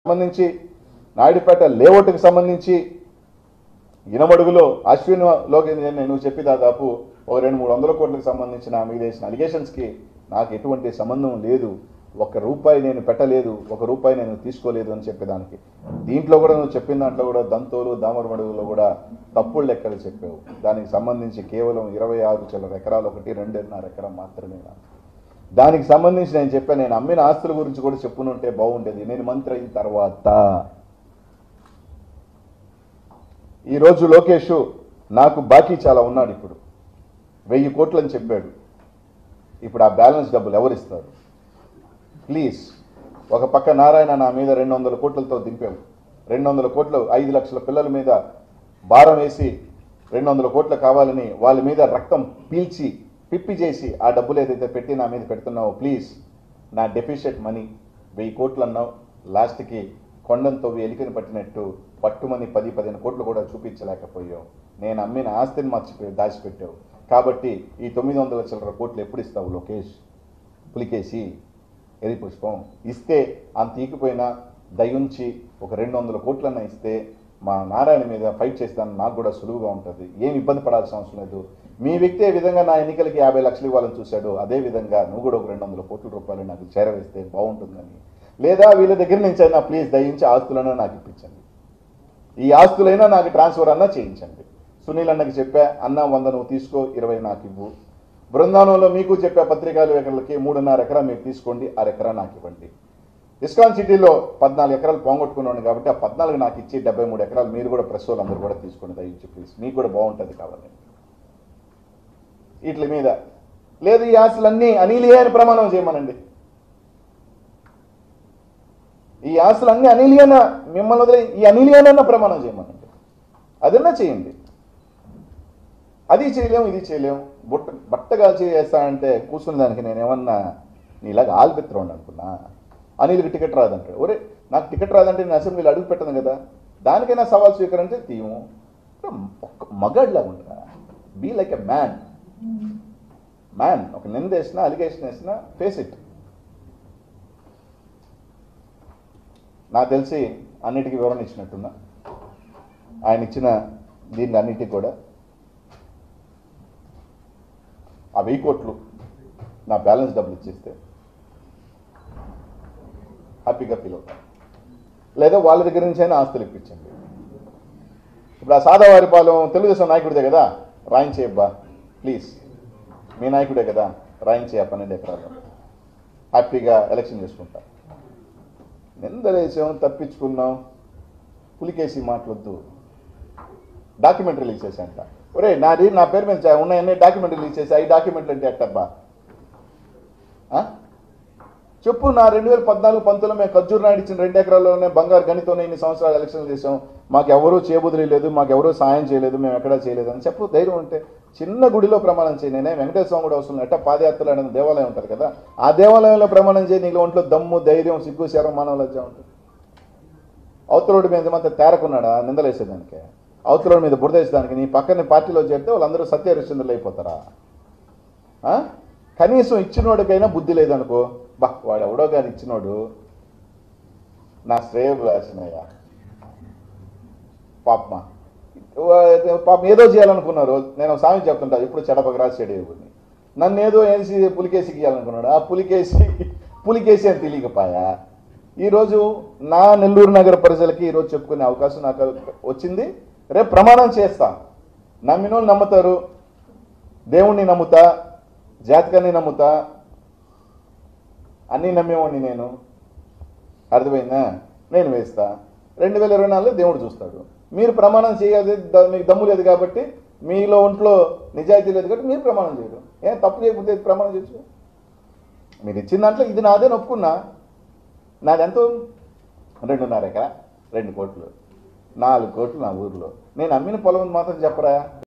సంబంధించి నాయుడుపేట లేఅవుట్కి సంబంధించి ఇనమడుగులో అశ్విన్లోకి నేను చెప్పి దాదాపు ఒక రెండు మూడు వందల కోట్లకు సంబంధించిన మీద వేసిన అలిగేషన్స్కి నాకు ఎటువంటి సంబంధం లేదు ఒక్క రూపాయి నేను పెట్టలేదు ఒక రూపాయి నేను తీసుకోలేదు అని చెప్పేదానికి దీంట్లో కూడా నువ్వు చెప్పిన దాంట్లో కూడా దంతోలు దామరమడుగులో కూడా తప్పుడు లెక్కలు చెప్పావు దానికి సంబంధించి కేవలం ఇరవై ఆరు చిల్లర ఎకరాలు ఒకటి రెండున్నర ఎకరం మాత్రమే నాకు. దానికి సంబంధించి నేను చెప్పాను నేను అమ్మిన ఆస్తుల గురించి కూడా చెప్పునుంటే బాగుండేది నేను మంత్రి అయిన తర్వాత ఈరోజు లోకేష్ నాకు బాకీ చాలా ఉన్నాడు ఇప్పుడు వెయ్యి కోట్లు అని చెప్పాడు ఇప్పుడు ఆ బ్యాలెన్స్ డబ్బులు ఎవరిస్తారు ప్లీజ్ ఒక పక్క నారాయణ నా మీద రెండు వందల కోట్లతో దింపాం రెండు వందల కోట్లు ఐదు లక్షల పిల్లల మీద భారం వేసి రెండు వందల కోట్లు కావాలని వాళ్ళ మీద రక్తం పీల్చి పిప్పి చేసి ఆ డబ్బులు ఏదైతే పెట్టి నా మీద పెడుతున్నావో ప్లీజ్ నా డెఫిషియట్ మనీ వెయ్యి కోట్లు అన్నావు లాస్ట్కి కొండంతో ఎలికని పట్టినట్టు పట్టుమని పది పదిహేను కోట్లు కూడా చూపించలేకపోయావు నేను అమ్మిన ఆస్తిని మర్చిపోయి దాచిపెట్టావు కాబట్టి ఈ తొమ్మిది వందల చిల్లర కోట్లు ఎప్పుడు ఇస్తావు లోకేష్ పులికేసి ఎరి పుష్పం ఇస్తే అంత ఈకిపోయినా దయుంచి ఒక రెండు వందల కోట్లన్నా ఇస్తే మా నారాయణ మీద ఫైట్ చేస్తాను నాకు కూడా సులువుగా ఉంటుంది ఏమి ఇబ్బంది పడాల్సిన అవసరం లేదు మీ వ్యక్తి ఏ విధంగా నా ఎన్నికలకి యాభై లక్షలు ఇవ్వాలని చూశాడు అదే విధంగా నువ్వు కూడా ఒక రెండు వందల కోట్ల రూపాయలు నాకు చేరవేస్తే బాగుంటుందని లేదా వీళ్ళ దగ్గర నుంచి అయినా ప్లీజ్ దయించి ఆస్తులైనా నాకు ఇప్పించండి ఈ ఆస్తులైనా నాకు ట్రాన్స్ఫర్ అన్నా చేయించండి సునీల్ అన్నకి చెప్పా అన్న వంద నువ్వు తీసుకో ఇరవై నాకు ఇవ్వు బృందావనంలో మీకు చెప్పే పత్రికలు ఎకరాలకి మూడున్నర ఎకరా మీరు తీసుకోండి అరెకరా నాకు ఇవ్వండి ఇస్కాన్ సిటీలో పద్నాలుగు ఎకరాలు పోగొట్టుకున్నాను కాబట్టి ఆ పద్నాలుగు నాకు ఇచ్చి డెబ్బై మూడు ఎకరాలు మీరు కూడా ప్రెస్ వాళ్ళు అందరూ కూడా తీసుకోండి దయచేసి ప్లీజ్ మీకు కూడా బాగుంటుంది కావాలని వీటి మీద లేదు ఈ ఆస్తులన్నీ అనీలియే అని ప్రమాణం చేయమనండి ఈ ఆస్తులు అన్ని అనిలియన మిమ్మల్ని వదిలే ఈ అనిలియనన్న ప్రమాణం చేయమనండి అదన్నా చేయండి అది చేయలేం ఇది చేయలేం బుట్ట బట్టగా చేస్తానంటే కూర్చున్న దానికి నేను ఏమన్నా నీలాగా ఆల్బెత్తుకోండి అనుకున్నా అనిల్కి టికెట్ రాదంటాడు ఒరే నాకు టికెట్ రాదంటే నేను అసెంబ్లీలో అడుగు పెట్టను కదా దానికైనా సవాల్ స్వీకరించే తీయము ఒక్క మగాడిలాగా ఉంటా be like a man man ఒక నింద వేసినా అలిగేషన్ వేసినా ఫేస్ ఇట్ నాకు తెలిసి అన్నిటికీ వివరణ ఇచ్చినట్టున్నా ఆయన ఇచ్చిన దీన్ని అన్నిటికీ కూడా ఆ వెయ్యి కోట్లు నా బ్యాలెన్స్ డబ్బులు ఇచ్చేస్తే హ్యాపీగా ఫీల్ అవుతాను లేదా వాళ్ళ దగ్గర నుంచి అయినా ఆస్తులు ఇప్పించండి ఇప్పుడు ఆ సాదావారిపాలెం తెలుగుదేశం నాయకుడిదే కదా రాయించేయబ్బా ప్లీజ్ మీ నాయకుడే కదా రాయించే పన్నెండు ఎకరాలు హ్యాపీగా ఎలక్షన్ చేసుకుంటా నిందలేసాం తప్పించుకున్నాం పులికేసి మాట్లాడద్దు డాక్యుమెంట్ రిలీజ్ చేశాంట ఒరే నాది నా పేరు మీద చా- ఉన్నాయన్నీ డాక్యుమెంట్ రిలీజ్ చేసి ఈ డాక్యుమెంట్లు అంటే ఎట్టబ్బా ఆ? చెప్పు నా రెండు వేల పద్నాలుగు పంతొమ్మిదిలో మేము ఖర్జూర్ నాయుడు ఇచ్చిన రెండు ఎకరాల్లోనే బంగారు గనితోనే ఇన్ని సంవత్సరాలు ఎలక్షన్లు చేసాం మాకు ఎవరూ చేయబుదిరి లేదు మాకు ఎవరూ సాయం చేయలేదు మేము ఎక్కడా చేయలేదు అని చెప్పు ధైర్యం ఉంటే చిన్న గుడిలో ప్రమాణం చేయి నేనే వెంకటేశ్వర స్వామి కూడా అవసరం లేదు. ఎట్టా పాదయాత్రలు అనేది దేవాలయం ఉంటుంది కదా ఆ దేవాలయంలో ప్రమాణం చేయి నీలో ఒంట్లో దమ్ము ధైర్యం సిగ్గు శరం మానవ లజ్జ ఉంటుంది అవతలోడి మీద మాత్రం తేరకున్నాడా నిందలేసేదానికి అవతలోడి మీద బురద వేసేదానికి నీ పక్కన పార్టీలో చేరితే వాళ్ళందరూ సత్యహరిశ్చంద్రులు అయిపోతారా ఆ? కనీసం ఇచ్చినోడికైనా బుద్ధి లేదనుకో బా వాడు ఎవడో గారు ఇచ్చినోడు నా శ్రేయభిలాషనయ్యా పాపమ పాపం ఏదో చేయాలనుకున్నారు నేను ఒక సామెత చెప్తుంటా ఇప్పుడు చెడపకరా చెడేవుని నన్ను ఏదో వేసి పులికేసి గీయాలనుకున్నాడు ఆ పులికేసి పులికేసి అని తెలియకపాయా ఈరోజు నా నెల్లూరు నగర ప్రజలకి ఈరోజు చెప్పుకునే అవకాశం నాకు వచ్చింది రేపు ప్రమాణం చేస్తా నమ్మినోళ్ళు నమ్ముతారు దేవుణ్ణి నమ్ముతా జాతకాన్ని నమ్ముతా అన్నీ నమ్మేవాడిని నేను అర్థమైందా నేను వేస్తా రెండు వేల ఇరవై నాలుగులో దేవుడు చూస్తాడు మీరు ప్రమాణం చేయాలి ద- మీకు దమ్ము లేదు కాబట్టి మీలో ఒంట్లో నిజాయితీ లేదు కాబట్టి మీరు ప్రమాణం చేయరు ఏం తప్పు చేయకపోతే ప్రమాణం చేయొచ్చు మీరు ఇచ్చిన దాంట్లో ఇది నాదే ఒప్పుకున్నా నాది ఎంతో రెండున్నర ఎకరా రెండు కోట్లు నాలుగు కోట్లు నా ఊర్లో నేను అమ్మిన పొలం మాత్రం చెప్పరా